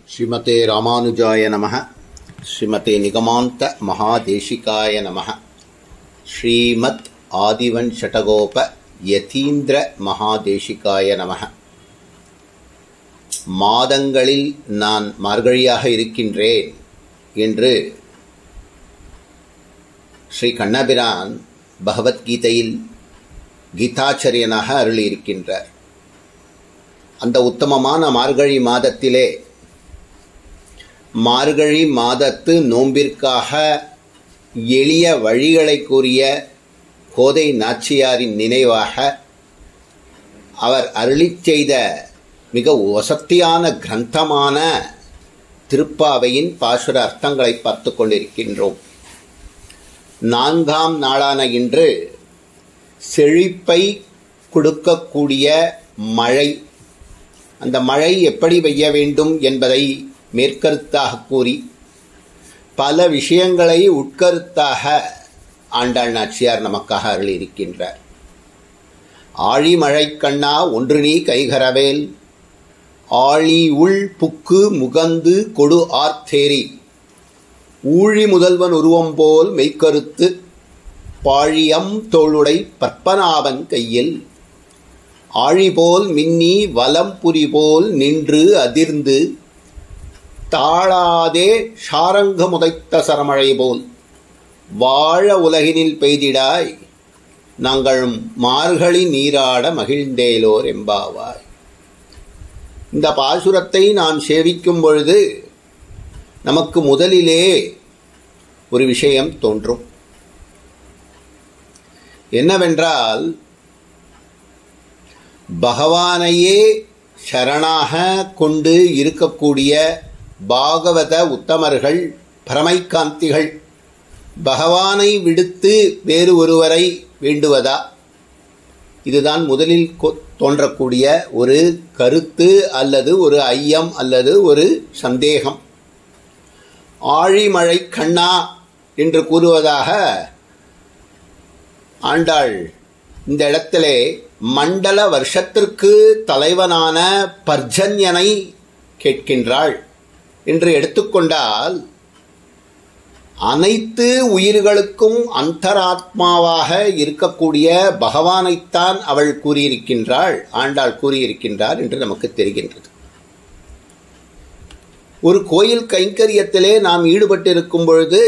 ஸ்ரீமதே ராமானுஜாய நமः ஸ்ரீமதே நிகமாந்த மகாதேசிகாய நமः ஸ்ரீமத் ஆதிவன் ஷடகோப யதீந்திர மகாதேசிகாய நமः மாதங்களில் நான் மார்கழியாக இருக்கின்றேன் என்று ஸ்ரீ கண்ணபிரான் பகவத்கீதையில் கீதாச்சரியனாக அருளியிருக்கின்றார் அந்த உத்தமமான மார்கழி மாதத்திலே மார்கழி மாதத்து நோம்பிற்காக எளிய வழிகளை கூறிய கோதை நாச்சியாரின் நினைவாக அவர் அருளிச் செய்த மிக வசத்தியான கிரந்தமான திருப்பாவையின் பாசுர அர்த்தங்களை பார்த்து கொண்டிருக்கின்றோம் நான்காம் நாளான இன்று செழிப்பை கொடுக்கக்கூடிய மழை அந்த மழை எப்படி பெய்ய வேண்டும் என்பதை மேற்கருத்தாக கூறி பல விஷயங்களை உட்கருத்தாக ஆண்டாள் நாச்சியார் நமக்காக அருளியிருக்கின்றார் ஆழி மழை கண்ணா ஒன்று நீ கைகரவேல் ஆழி உள் புக்கு முகந்து கொடு ஆர்த்தேரி ஊழி முதல்வன் உருவம் போல் மெய்க்கருத்து பாழியம் தோளுடை பற்பனாவன் கையில் ஆழிபோல் மின்னி வலம்புரி போல் நின்று அதிர்ந்து தாழாதே ஷாரங்க முதைத்த சரமழை போல் வாழ உலகினில் பெய்திடாய் நாங்கள் மார்கழி நீராட மகிழ்ந்தேலோர் எம்பாவாய் இந்த பாசுரத்தை நாம் சேவிக்கும் பொழுது நமக்கு முதலிலே ஒரு விஷயம் தோன்றும் என்னவென்றால் பகவானையே சரணாக கொண்டு இருக்கக்கூடிய பாகவத உத்தமர்கள் பரமைக்காந்திகள் பகவானை விடுத்து வேறு ஒருவரை வேண்டுவதா இதுதான் முதலில் தோன்றக்கூடிய ஒரு கருத்து அல்லது ஒரு ஐயம் அல்லது ஒரு சந்தேகம் ஆழிமழை கண்ணா என்று கூறுவதாக ஆண்டாள் இந்த இடத்திலே மண்டல வருஷத்திற்கு தலைவனான பர்ஜன்யனை கேட்கின்றாள் என்று எடுத்துக்கொண்டால் அனைத்து உயிர்களுக்கும் அந்தராத்மாவாக இருக்கக்கூடிய பகவானைத்தான் அவள் கூறியிருக்கின்றாள் ஆண்டாள் கூறியிருக்கின்றார் என்று நமக்கு தெரிகின்றது ஒரு கோயில் கைங்கரியத்திலே நாம் ஈடுபட்டிருக்கும் பொழுது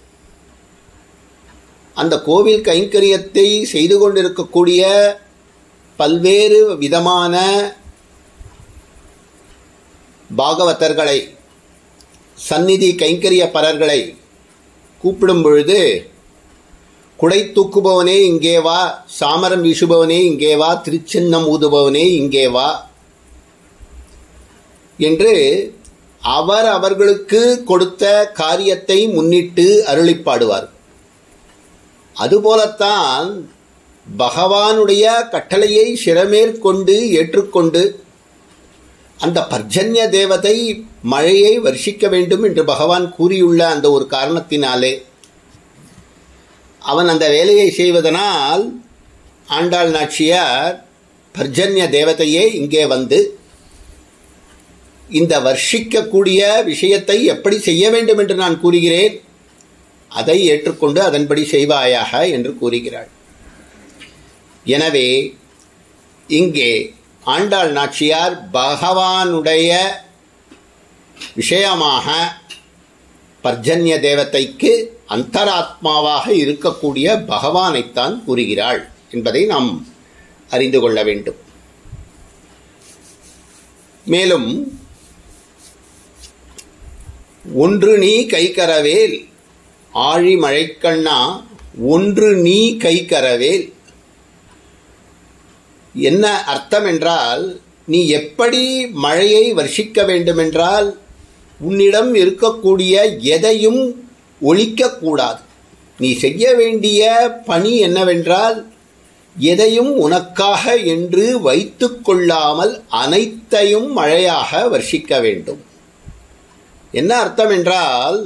அந்த கோவில் கைங்கரியத்தை செய்து கொண்டிருக்கக்கூடிய பல்வேறு விதமான பாகவதர்களை சந்நிதி கைங்கரிய பரர்களை கூப்பிடும் பொழுது குடை தூக்குபவனே இங்கே வா சாமரம் வீசுபவனே இங்கே வா திருச்சின்னம் ஊதுபவனே இங்கே வா என்று அவர் அவர்களுக்கு கொடுத்த காரியத்தை முன்னிட்டு அருளிப்பாடுவார் அதுபோலத்தான் பகவானுடைய கட்டளையை சிறமேற்கொண்டு ஏற்றுக்கொண்டு அந்த பர்ஜன்ய தேவதை மழையை வர்ஷிக்க வேண்டும் என்று பகவான் கூறியுள்ள அந்த ஒரு காரணத்தினாலே அவன் அந்த வேலையை செய்வதனால் ஆண்டாள் நாச்சியார் பர்ஜன்ய தேவதையே இங்கே வந்து இந்த வர்ஷிக்கக்கூடிய விஷயத்தை எப்படி செய்ய வேண்டும் என்று நான் கூறுகிறேன் அதை ஏற்றுக்கொண்டு அதன்படி செய்வாயாக என்று கூறுகிறாள் எனவே இங்கே ஆண்டாள் நாச்சியார் பகவானுடைய விஷயமாக பர்ஜன்ய தேவதைக்கு அந்தராத்மாவாக இருக்கக்கூடிய பகவானைத்தான் கூறுகிறாள் என்பதை நாம் அறிந்து கொள்ள வேண்டும் மேலும் ஒன்று நீ கைக்கரவேல் ஆழி மழைக்கண்ணா ஒன்று நீ கைக்கரவேல் என்ன அர்த்தம் என்றால் நீ எப்படி மழையை வர்ஷிக்க வேண்டுமென்றால் உன்னிடம் இருக்கக்கூடிய எதையும் ஒழிக்கக்கூடாது நீ செய்ய வேண்டிய பணி என்னவென்றால் எதையும் உனக்காக என்று வைத்து கொள்ளாமல் அனைத்தையும் மழையாக வர்ஷிக்க வேண்டும் என்ன அர்த்தம் என்றால்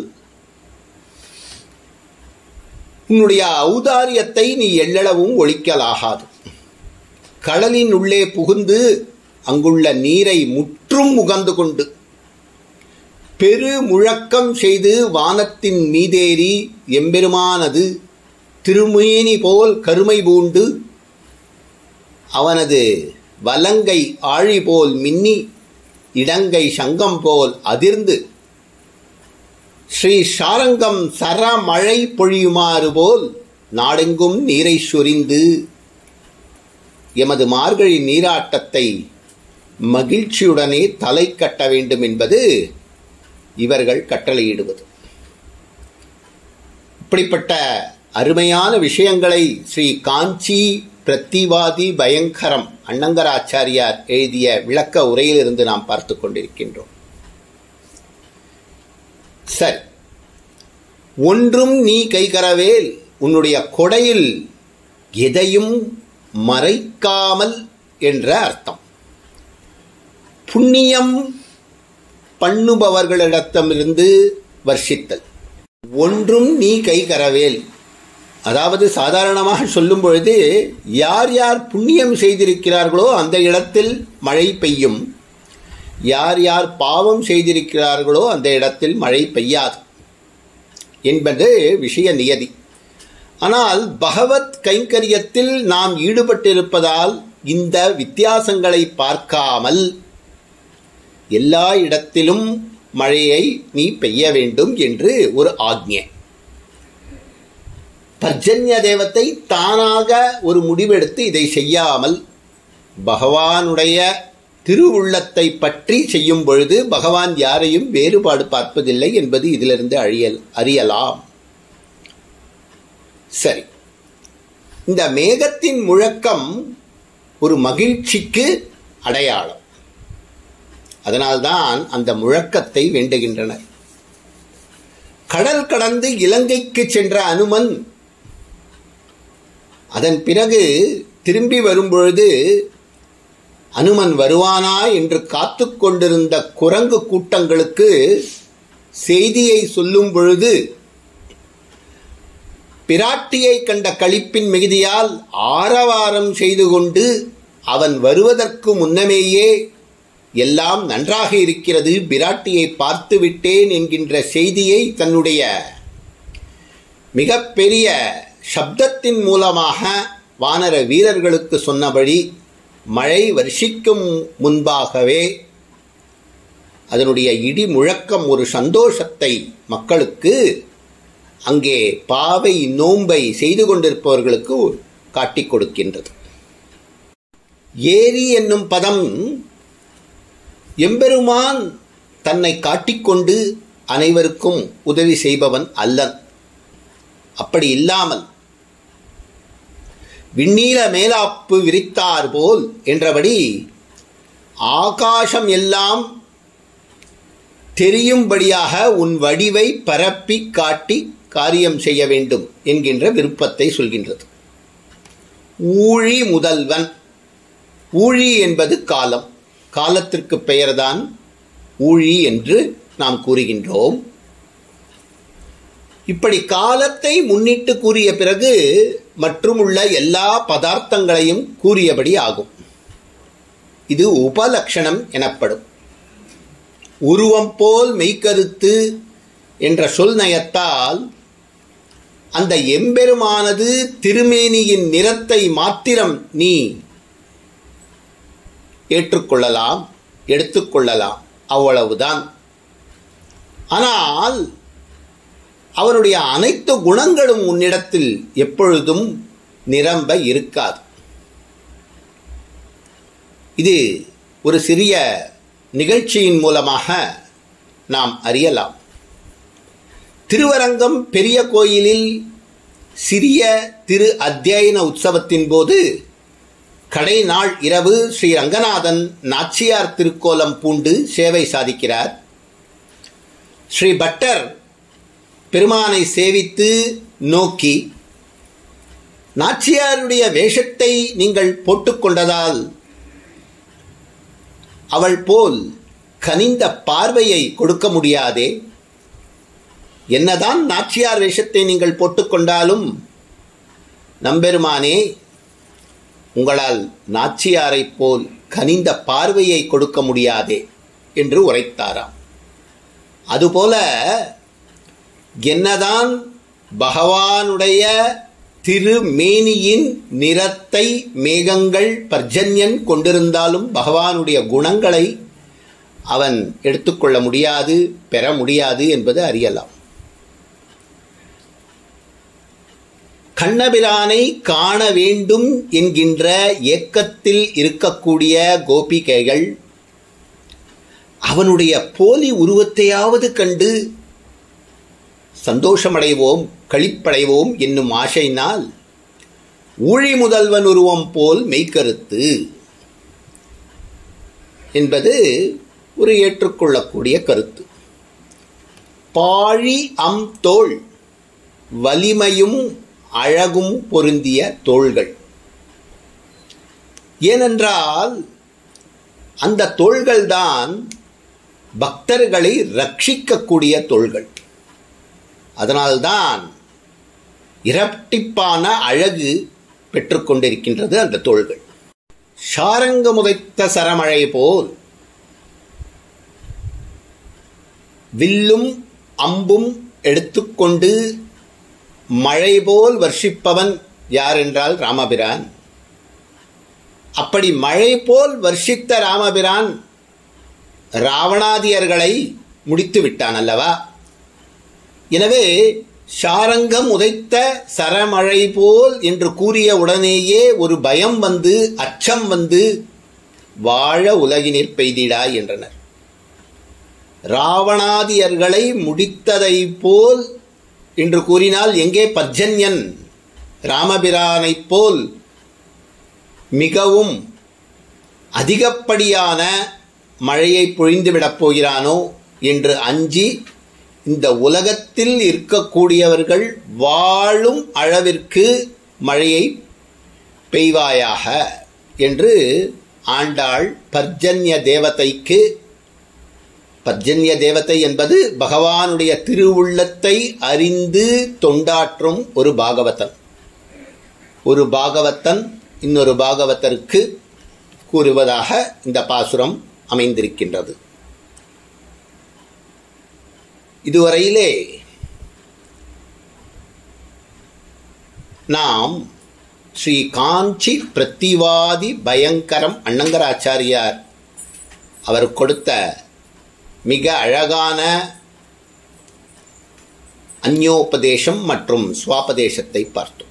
உன்னுடைய ஔதாரியத்தை நீ எள்ளளவும் ஒழிக்கலாகாது கடலின் உள்ளே புகுந்து அங்குள்ள நீரை முற்றும் முகந்து கொண்டு பெரு முழக்கம் செய்து வானத்தின் மீதேறி எம்பெருமானது திருமேனி போல் கருமை பூண்டு அவனது வலங்கை ஆழி போல் மின்னி இடங்கை சங்கம் போல் அதிர்ந்து ஸ்ரீ சாரங்கம் சரமழை பொழியுமாறு போல் நாடெங்கும் நீரை சொரிந்து எமது மார்கழி நீராட்டத்தை மகிழ்ச்சியுடனே தலை கட்ட வேண்டும் என்பது இவர்கள் கட்டளையிடுவது இப்படிப்பட்ட அருமையான விஷயங்களை ஸ்ரீ காஞ்சி பிரத்திவாதி பயங்கரம் அண்ணங்கராச்சாரியார் எழுதிய விளக்க உரையிலிருந்து நாம் பார்த்து கொண்டிருக்கின்றோம் சரி ஒன்றும் நீ கைகரவேல் உன்னுடைய கொடையில் எதையும் மறைக்காமல் என்ற அர்த்தம் புண்ணியம் பண்ணுபவர்களிடத்திலிருந்து வர்ஷித்தல் ஒன்றும் நீ கைகரவேல் அதாவது சாதாரணமாக சொல்லும் பொழுது யார் யார் புண்ணியம் செய்திருக்கிறார்களோ அந்த இடத்தில் மழை பெய்யும் யார் யார் பாவம் செய்திருக்கிறார்களோ அந்த இடத்தில் மழை பெய்யாது என்பது விஷய நியதி ஆனால் பகவத் கைங்கரியத்தில் நாம் ஈடுபட்டிருப்பதால் இந்த வித்தியாசங்களை பார்க்காமல் எல்லா இடத்திலும் மழையை நீ பெய்ய வேண்டும் என்று ஒரு ஆக்ஞை பர்ஜன்ய தேவத்தை தானாக ஒரு முடிவெடுத்து இதை செய்யாமல் பகவானுடைய திருவுள்ளத்தை பற்றி செய்யும் பொழுது பகவான் யாரையும் வேறுபாடு பார்ப்பதில்லை என்பது இதிலிருந்து அழியல் அறியலாம் சரி இந்த மேகத்தின் முழக்கம் ஒரு மகிழ்ச்சிக்கு அடையாளம் அதனால்தான் அந்த முழக்கத்தை வேண்டுகின்றனர் கடல் கடந்து இலங்கைக்கு சென்ற அனுமன் அதன் பிறகு திரும்பி வரும்பொழுது அனுமன் வருவானா என்று காத்து கொண்டிருந்த குரங்கு கூட்டங்களுக்கு செய்தியை சொல்லும் பொழுது பிராட்டியை கண்ட களிப்பின் மிகுதியால் ஆரவாரம் செய்து கொண்டு அவன் வருவதற்கு முன்னமேயே எல்லாம் நன்றாக இருக்கிறது பிராட்டியை பார்த்து விட்டேன் என்கின்ற செய்தியை தன்னுடைய மிகப்பெரிய சப்தத்தின் மூலமாக வானர வீரர்களுக்கு சொன்னபடி மழை வருஷிக்கும் முன்பாகவே அதனுடைய இடி முழக்கம் ஒரு சந்தோஷத்தை மக்களுக்கு அங்கே பாவை நோன்பை செய்து கொண்டிருப்பவர்களுக்கு காட்டிக் கொடுக்கின்றது ஏரி என்னும் பதம் எம்பெருமான் தன்னை காட்டிக்கொண்டு அனைவருக்கும் உதவி செய்பவன் அல்லன் அப்படி இல்லாமல் விண்ணீல மேலாப்பு விரித்தார் போல் என்றபடி ஆகாசம் எல்லாம் தெரியும்படியாக உன் வடிவை பரப்பி காட்டி காரியம் செய்ய வேண்டும் என்கின்ற விருப்பத்தை சொல்கின்றது ஊழி முதல்வன் ஊழி என்பது காலம் காலத்திற்கு பெயர்தான் ஊழி என்று நாம் கூறுகின்றோம் இப்படி காலத்தை முன்னிட்டு கூறிய பிறகு மற்றும் உள்ள எல்லா பதார்த்தங்களையும் கூறியபடி ஆகும் இது உபலட்சணம் எனப்படும் உருவம் போல் மெய்க்கருத்து என்ற சொல் நயத்தால் அந்த எம்பெருமானது திருமேனியின் நிறத்தை மாத்திரம் நீ ஏற்றுக்கொள்ளலாம் எடுத்துக்கொள்ளலாம் அவ்வளவுதான் ஆனால் அவனுடைய அனைத்து குணங்களும் உன்னிடத்தில் எப்பொழுதும் நிரம்ப இருக்காது இது ஒரு சிறிய நிகழ்ச்சியின் மூலமாக நாம் அறியலாம் திருவரங்கம் பெரிய கோயிலில் சிறிய திரு அத்தியன உற்சவத்தின் போது கடை நாள் இரவு ஸ்ரீ ரங்கநாதன் நாச்சியார் திருக்கோலம் பூண்டு சேவை சாதிக்கிறார் ஸ்ரீ பட்டர் பெருமானை சேவித்து நோக்கி நாச்சியாருடைய வேஷத்தை நீங்கள் போட்டுக்கொண்டதால் அவள் போல் கனிந்த பார்வையை கொடுக்க முடியாதே என்னதான் நாச்சியார் வேஷத்தை நீங்கள் போட்டுக்கொண்டாலும் நம்பெருமானே உங்களால் நாச்சியாரைப் போல் கனிந்த பார்வையை கொடுக்க முடியாதே என்று உரைத்தாராம் அதுபோல என்னதான் பகவானுடைய திருமேனியின் நிறத்தை மேகங்கள் பர்ஜன்யன் கொண்டிருந்தாலும் பகவானுடைய குணங்களை அவன் எடுத்துக்கொள்ள முடியாது பெற முடியாது என்பது அறியலாம் கண்ணபிரானை காண வேண்டும் என்கின்ற ஏக்கத்தில் இருக்கக்கூடிய கோபிகைகள் அவனுடைய போலி உருவத்தையாவது கண்டு சந்தோஷமடைவோம் களிப்படைவோம் என்னும் ஆசையினால் ஊழி முதல்வன் உருவம் போல் மெய்க்கருத்து என்பது ஒரு ஏற்றுக்கொள்ளக்கூடிய கருத்து பாழி அம் தோள் வலிமையும் அழகும் பொருந்திய தோள்கள் ஏனென்றால் அந்த தோள்கள்தான் பக்தர்களை ரட்சிக்கக்கூடிய தோள்கள் அதனால்தான் இரட்டிப்பான அழகு பெற்றுக்கொண்டிருக்கின்றது அந்த தோள்கள் ஷாரங்க முதைத்த சரமழை போல் வில்லும் அம்பும் எடுத்துக்கொண்டு மழை போல் வர்ஷிப்பவன் யார் என்றால் ராமபிரான் அப்படி மழை போல் வர்ஷித்த ராமபிரான் ராவணாதியர்களை முடித்து விட்டான் அல்லவா எனவே ஷாரங்கம் உதைத்த சரமழை போல் என்று கூறிய உடனேயே ஒரு பயம் வந்து அச்சம் வந்து வாழ உலகினிற் பெய்திடாய் என்றனர் ராவணாதியர்களை முடித்ததை போல் என்று கூறினால் எங்கே பர்ஜன்யன் ராமபிரானைப் போல் மிகவும் அதிகப்படியான மழையை பொழிந்துவிடப் போகிறானோ என்று அஞ்சி இந்த உலகத்தில் இருக்கக்கூடியவர்கள் வாழும் அளவிற்கு மழையை பெய்வாயாக என்று ஆண்டாள் பர்ஜன்ய தேவதைக்கு பர்ஜன்ய தேவதை என்பது பகவானுடைய திருவுள்ளத்தை அறிந்து தொண்டாற்றும் ஒரு பாகவதன் ஒரு பாகவத்தன் இன்னொரு பாகவதற்கு கூறுவதாக இந்த பாசுரம் அமைந்திருக்கின்றது இதுவரையிலே நாம் ஸ்ரீ காஞ்சி பிரத்திவாதி பயங்கரம் அண்ணங்கராச்சாரியார் அவர் கொடுத்த மிக அழகான அந்யோபதேசம் மற்றும் சுவாபதேசத்தை பார்த்தோம்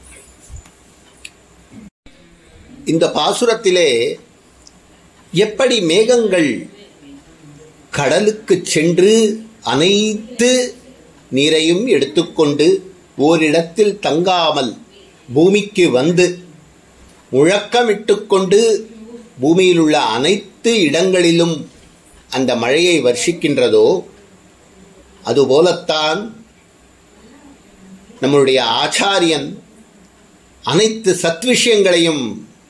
இந்த பாசுரத்திலே எப்படி மேகங்கள் கடலுக்கு சென்று அனைத்து நீரையும் எடுத்துக்கொண்டு ஓரிடத்தில் தங்காமல் பூமிக்கு வந்து முழக்கமிட்டுக்கொண்டு பூமியில் உள்ள அனைத்து இடங்களிலும் அந்த மழையை வர்ஷிக்கின்றதோ அதுபோலத்தான் நம்மளுடைய ஆச்சாரியன் அனைத்து சத்விஷயங்களையும்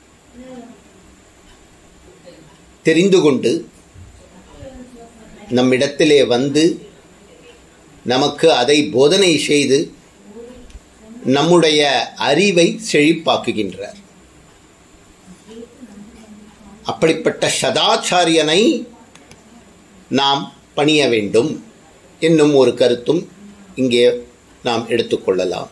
தெரிந்து கொண்டு நம்மிடத்திலே வந்து நமக்கு அதை போதனை செய்து நம்முடைய அறிவை செழிப்பாக்குகின்றார் அப்படிப்பட்ட சதாச்சாரியனை நாம் பணிய வேண்டும் என்னும் ஒரு கருத்தும் இங்கே நாம் எடுத்துக்கொள்ளலாம்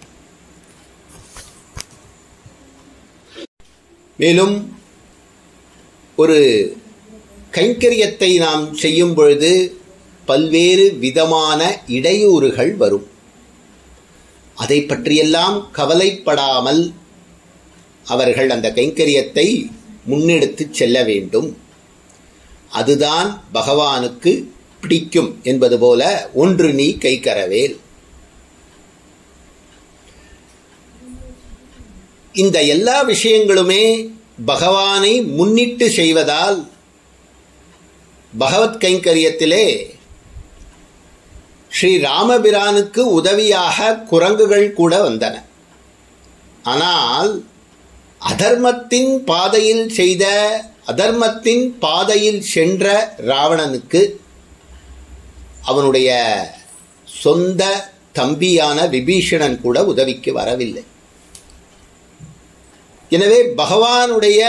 மேலும் ஒரு கைங்கரியத்தை நாம் செய்யும் பொழுது பல்வேறு விதமான இடையூறுகள் வரும் அதை பற்றியெல்லாம் கவலைப்படாமல் அவர்கள் அந்த கைங்கரியத்தை முன்னெடுத்து செல்ல வேண்டும் அதுதான் பகவானுக்கு பிடிக்கும் என்பது போல ஒன்று நீ கைக்கரவேல் இந்த எல்லா விஷயங்களுமே பகவானை முன்னிட்டு செய்வதால் பகவத் கைங்கரியத்திலே ஸ்ரீ ராமபிரானுக்கு உதவியாக குரங்குகள் கூட வந்தன ஆனால் அதர்மத்தின் பாதையில் செய்த அதர்மத்தின் பாதையில் சென்ற ராவணனுக்கு அவனுடைய சொந்த தம்பியான விபீஷணன் கூட உதவிக்கு வரவில்லை எனவே பகவானுடைய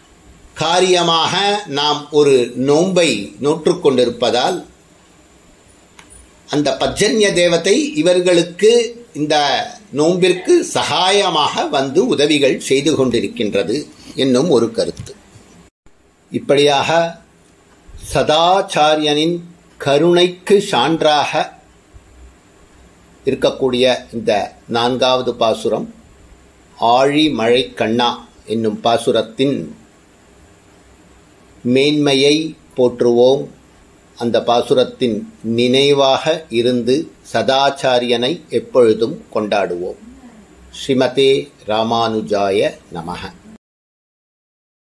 காரியமாக நாம் ஒரு நோன்பை நோற்றுக்கொண்டிருப்பதால் அந்த பஜன்ய தேவதை இவர்களுக்கு இந்த நோம்பிற்கு சகாயமாக வந்து உதவிகள் செய்து கொண்டிருக்கின்றது என்னும் ஒரு கருத்து இப்படியாக சதாச்சாரியனின் கருணைக்கு சான்றாக இருக்கக்கூடிய இந்த நான்காவது பாசுரம் ஆழி மழை கண்ணா என்னும் பாசுரத்தின் மேன்மையை போற்றுவோம் அந்த பாசுரத்தின் நினைவாக இருந்து சதாச்சாரியனை எப்பொழுதும் கொண்டாடுவோம் ஸ்ரீமதே ராமானுஜாய நமக